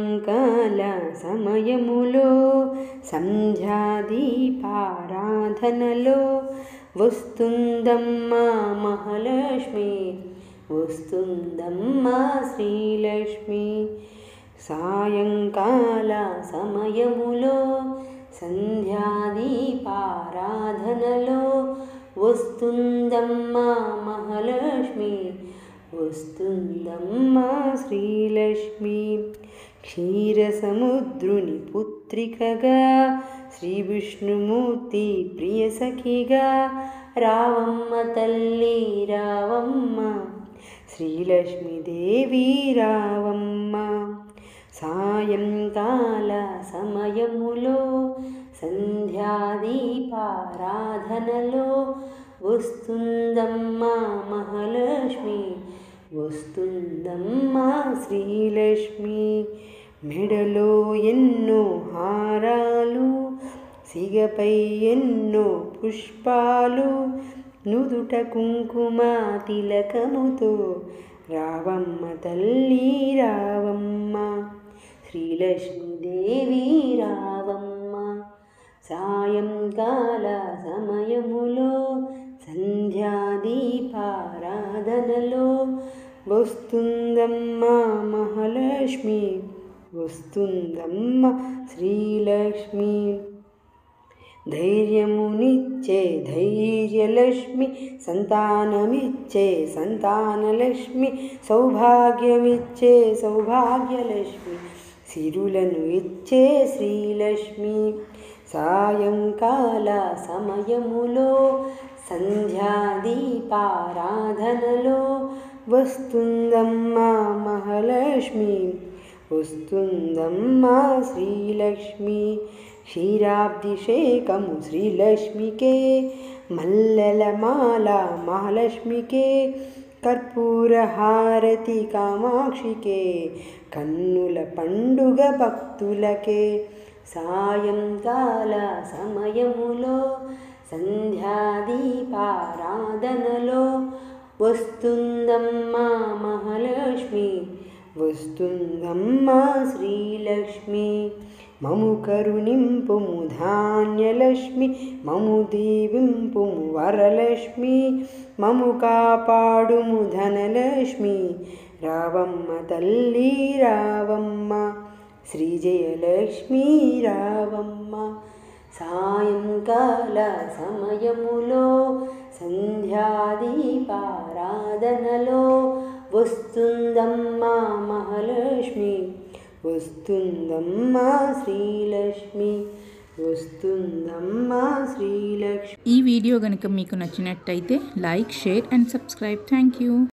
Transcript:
సాయంకాల సమయములో సంధ్యాదీపారాధనలో వస్తుందమ్మా మహాలక్ష్మి వస్తుందమ్మా శ్రీలక్ష్మి సాయంకాల సమయములో సంధ్యాదీపారాధనలో వస్తుందమ్మా మహాలక్ష్మి వస్తుందమ్మా శ్రీలక్ష్మి క్షీరసముద్రుని పుత్రికగా శ్రీ విష్ణుమూర్తి ప్రియ సఖిగా రావమ్మ తల్లి రావమ్మ శ్రీలక్ష్మీదేవి రావమ్మ సాయంకాల సమయములో సంధ్యాదీపారాధనలో వస్తుందమ్మా మహాలక్ష్మి వస్తుందమ్మా శ్రీలక్ష్మి మెడలో ఎన్నో హారాలు సిగపై ఎన్నో పుష్పాలు నుదుట కుంకుమ తిలకముతో రావమ్మ తల్లి రావమ్మ శ్రీలక్ష్మీదేవి రావమ్మ సాయంకాల సమయములో సంధ్యాదీపారాధనలో వస్తుందమ్మా మహాలక్ష్మి వస్తుందమ్మ శ్రీలక్ష్మి ధైర్యమునిచ్చే ధైర్యలక్ష్మి సంతానమిచ్చే సంతానలక్ష్మి సౌభాగ్యమిచ్చే సౌభాగ్యలక్ష్మి సిరులను ఇచ్చే శ్రీలక్ష్మి సాయంకాల సమయములో సంధ్యాదీపారాధనలో వస్తుందమ్మా మహాలక్ష్మి వస్తుందమ్మా శ్రీలక్ష్మి క్షీరాబ్దిషేకము శ్రీలక్ష్మికే మల్లెల మాల మహాలక్ష్మికే కర్పూర హారతి కామాక్షికే కన్నుల పండుగ భక్తులకే సాయంకాల సమయములో సంధ్యాదీపారాధనలో వస్తుందమ్మా మహాలక్ష్మి వస్తుందమ్మా శ్రీలక్ష్మి మము కరుణింపుము ధాన్యలక్ష్మి మము దీవింపుము వరలక్ష్మి మము కాపాడుము ధనలక్ష్మి రావమ్మ తల్లి రావమ్మ శ్రీజయలక్ష్మి రావమ్మ సాయంకాల సమయములో సంధ్యాదీపారాధనలో వస్తుందమ్మా మహాలక్ష్మి వస్తుందమ్మా శ్రీలక్ష్మి వస్తుందమ్మా శ్రీలక్ష్మి ఈ వీడియో కనుక మీకు నచ్చినట్టయితే like share and subscribe thank you